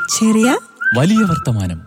ചെറിയ വലിയ വർത്തമാനം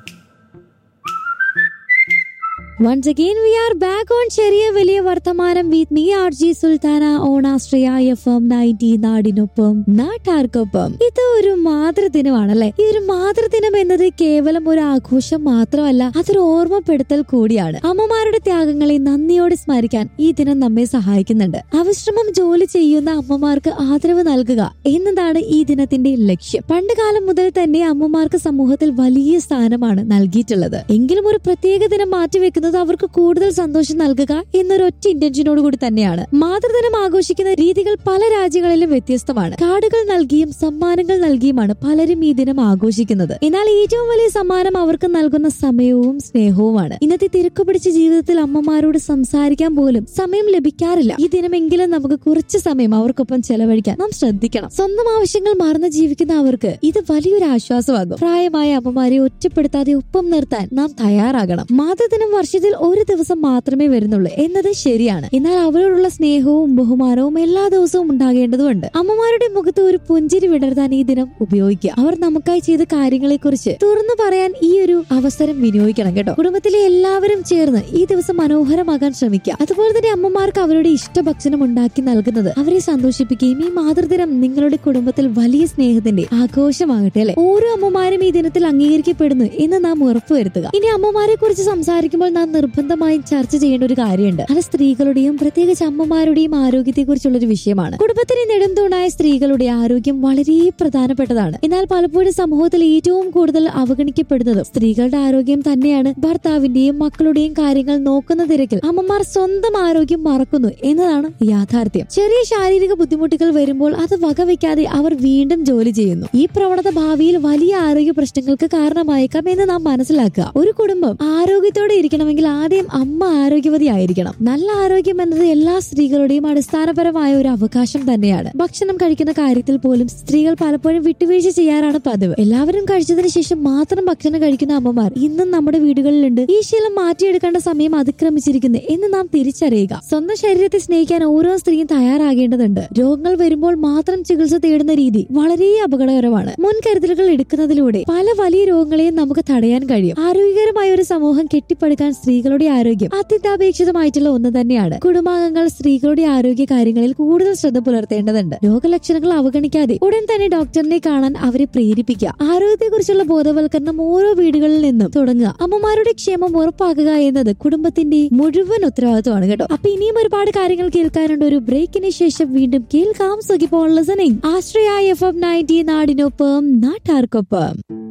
Once again, we are back on ചെറിയ വലിയ വർത്തമാനം with me R G Sultana on Ashraya F M ninety നാടിനൊപ്പം നാട്ടാർക്കൊപ്പം ഇത് ഒരു മാതൃദിനമാണല്ലേ ഈ ഒരു മാതൃദിനം എന്നത് കേവലം ഒരു ആഘോഷം മാത്രമല്ല അതൊരു ഓർമ്മപ്പെടുത്തൽ കൂടിയാണ് അമ്മമാരുടെ ത്യാഗങ്ങളെ നന്ദിയോടെ സ്മരിക്കാൻ ഈ ദിനം നമ്മെ സഹായിക്കുന്നുണ്ട് അവിശ്രമം ജോലി ചെയ്യുന്ന അമ്മമാർക്ക് ആദരവ് നൽകുക എന്നതാണ് ഈ ദിനത്തിന്റെ ലക്ഷ്യം പണ്ട് കാലം മുതൽ തന്നെ അമ്മമാർക്ക് സമൂഹത്തിൽ വലിയ സ്ഥാനമാണ് നൽകിയിട്ടുള്ളത് എങ്കിലും ഒരു പ്രത്യേക ദിനം മാറ്റിവെക്കുന്നത് അവർക്ക് കൂടുതൽ സന്തോഷം നൽകുക എന്നൊരു ഒറ്റ ഇന്റൻഷനോട് കൂടി തന്നെയാണ് മാതൃദിനം ആഘോഷിക്കുന്ന രീതികൾ പല രാജ്യങ്ങളിലും വ്യത്യസ്തമാണ് കാർഡുകൾ നൽകിയും സമ്മാനങ്ങൾ നൽകിയുമാണ് പലരും ഈ ദിനം ആഘോഷിക്കുന്നത് എന്നാൽ ഏറ്റവും വലിയ സമ്മാനം അവർക്ക് നൽകുന്ന സമയവും സ്നേഹവുമാണ് ഇന്നത്തെ തിരക്കു പിടിച്ച ജീവിതത്തിൽ അമ്മമാരോട് സംസാരിക്കാൻ പോലും സമയം ലഭിക്കാറില്ല ഈ ദിനമെങ്കിലും നമുക്ക് കുറച്ച് സമയം അവർക്കൊപ്പം ചെലവഴിക്കാൻ നാം ശ്രദ്ധിക്കണം സ്വന്തം ആവശ്യങ്ങൾ മറന്ന് ജീവിക്കുന്ന അവർക്ക് ഇത് വലിയൊരു ആശ്വാസമാകും പ്രായമായ അമ്മമാരെ ഒറ്റപ്പെടുത്താതെ ഒപ്പം നിർത്താൻ നാം തയ്യാറാകണം മാതൃദിനം വർഷത്തിൽ ഒരു ദിവസം മാത്രമേ വരുന്നുള്ളൂ എന്നത് ശരിയാണ് എന്നാൽ അവരോടുള്ള സ്നേഹവും ബഹുമാനവും എല്ലാ ദിവസവും ഉണ്ടാകേണ്ടതുണ്ട് അമ്മമാരുടെ മുഖത്ത് ഒരു പുഞ്ചിരി വിടർത്താൻ ഈ ദിനം ഉപയോഗിക്കുക അവർ നമുക്കായി ചെയ്ത കാര്യങ്ങളെ കുറിച്ച് തുറന്നു പറയാൻ ഈ ഒരു അവസരം വിനിയോഗിക്കണം കേട്ടോ കുടുംബത്തിലെ എല്ലാവരും ചേർന്ന് ഈ ദിവസം മനോഹരമാകാൻ ശ്രമിക്കുക അതുപോലെ തന്നെ അമ്മമാർക്ക് അവരുടെ ഇഷ്ടഭക്ഷണം ഉണ്ടാക്കി നൽകുന്നത് അവരെ സന്തോഷിപ്പിക്കുകയും ഈ മാതൃദിനം നിങ്ങളുടെ കുടുംബത്തിൽ വലിയ സ്നേഹത്തിന്റെ ആഘോഷമാകട്ടെ അല്ലെ ഓരോ അമ്മമാരും ഈ ദിനത്തിൽ അംഗീകരിക്കപ്പെടുന്നു എന്ന് നാം ഉറപ്പുവരുത്തുക ഇനി അമ്മമാരെ കുറിച്ച് സംസാരിക്കുമ്പോൾ നാം നിർബന്ധമായും ചർച്ച ചെയ്യേണ്ട ഒരു കാര്യമുണ്ട് അത് സ്ത്രീകളുടെയും പ്രത്യേകിച്ച് അമ്മമാരുടെയും ആരോഗ്യത്തെ കുറിച്ചുള്ള ഒരു വിഷയമാണ് കുടുംബത്തിന് നെടുംതൂണായ സ്ത്രീകളുടെ ആരോഗ്യം വളരെ പ്രധാനപ്പെട്ടതാണ് എന്നാൽ പലപ്പോഴും സമൂഹത്തിൽ ഏറ്റവും കൂടുതൽ അവഗണിക്കപ്പെടുന്നത് സ്ത്രീകളുടെ ആരോഗ്യം തന്നെയാണ് ഭർത്താവിന്റെയും മക്കളുടെയും കാര്യങ്ങൾ നോക്കുന്ന തിരക്കിൽ അമ്മമാർ സ്വന്തം ആരോഗ്യം മറക്കുന്നു എന്നതാണ് യാഥാർത്ഥ്യം ചെറിയ ശാരീരിക ബുദ്ധിമുട്ടുകൾ വരുമ്പോൾ അത് വകവെക്കാതെ അവർ വീണ്ടും ജോലി ചെയ്യുന്നു ഈ പ്രവണത ഭാവിയിൽ വലിയ ആരോഗ്യ പ്രശ്നങ്ങൾക്ക് കാരണമായേക്കാം എന്ന് നാം മനസ്സിലാക്കുക ഒരു കുടുംബം ആരോഗ്യത്തോടെ ഇരിക്കണമെങ്കിൽ ആദ്യം അമ്മ ആരോഗ്യവതി ആയിരിക്കണം നല്ല ആരോഗ്യം എന്നത് എല്ലാ സ്ത്രീകളുടെയും അടിസ്ഥാനപരമായ ഒരു അവകാശം തന്നെയാണ് ഭക്ഷണം കഴിക്കുന്ന കാര്യത്തിൽ പോലും സ്ത്രീകൾ പലപ്പോഴും വിട്ടുവീഴ്ച ചെയ്യാറാണ് പതിവ് എല്ലാവരും കഴിച്ചതിന് ശേഷം മാത്രം ഭക്ഷണം കഴിക്കുന്ന അമ്മമാർ ഇന്നും നമ്മുടെ വീടുകളിലുണ്ട് ഈ ശീലം മാറ്റിയെടുക്കേണ്ട സമയം അതിക്രമിച്ചിരിക്കുന്നു എന്ന് നാം തിരിച്ചറിയുക സ്വന്തം ശരീരത്തെ സ്നേഹിക്കാൻ ഓരോ സ്ത്രീയും തയ്യാറാകേണ്ടതുണ്ട് രോഗങ്ങൾ വരുമ്പോൾ മാത്രം ചികിത്സ തേടുന്ന രീതി വളരെ അപകടകരമാണ് മുൻകരുതലുകൾ എടുക്കുന്നതിലൂടെ പല വലിയ രോഗങ്ങളെയും നമുക്ക് തടയാൻ കഴിയും ആരോഗ്യകരമായ ഒരു സമൂഹം കെട്ടിപ്പടുക്കാൻ സ്ത്രീകളുടെ ആരോഗ്യം അത്യന്താപേക്ഷിതമായിട്ടുള്ള ഒന്ന് തന്നെയാണ് കുടുംബാംഗങ്ങൾ സ്ത്രീകളുടെ ആരോഗ്യ കാര്യങ്ങളിൽ കൂടുതൽ ശ്രദ്ധ പുലർത്തേണ്ടതുണ്ട് രോഗലക്ഷണങ്ങൾ അവഗണിക്കാതെ ഉടൻ തന്നെ ഡോക്ടറിനെ കാണാൻ അവരെ പ്രേരിപ്പിക്കുക ആരോഗ്യത്തെക്കുറിച്ചുള്ള ബോധവൽക്കരണം ഓരോ വീടുകളിൽ നിന്നും തുടങ്ങുക അമ്മമാരുടെ ക്ഷേമം ഉറപ്പാക്കുക എന്നത് കുടുംബത്തിന്റെ മുഴുവൻ ഉത്തരവാദിത്വമാണ് കേട്ടോ അപ്പൊ ഇനിയും ഒരുപാട് കാര്യങ്ങൾ കേൾക്കാനുണ്ട് ഒരു ബ്രേക്കിന് ശേഷം വീണ്ടും കേൾക്കാം സുഖിപ്പോൾ listening Ashraya F M ninety നാടിനൊപ്പം നാട്ടാർക്കൊപ്പം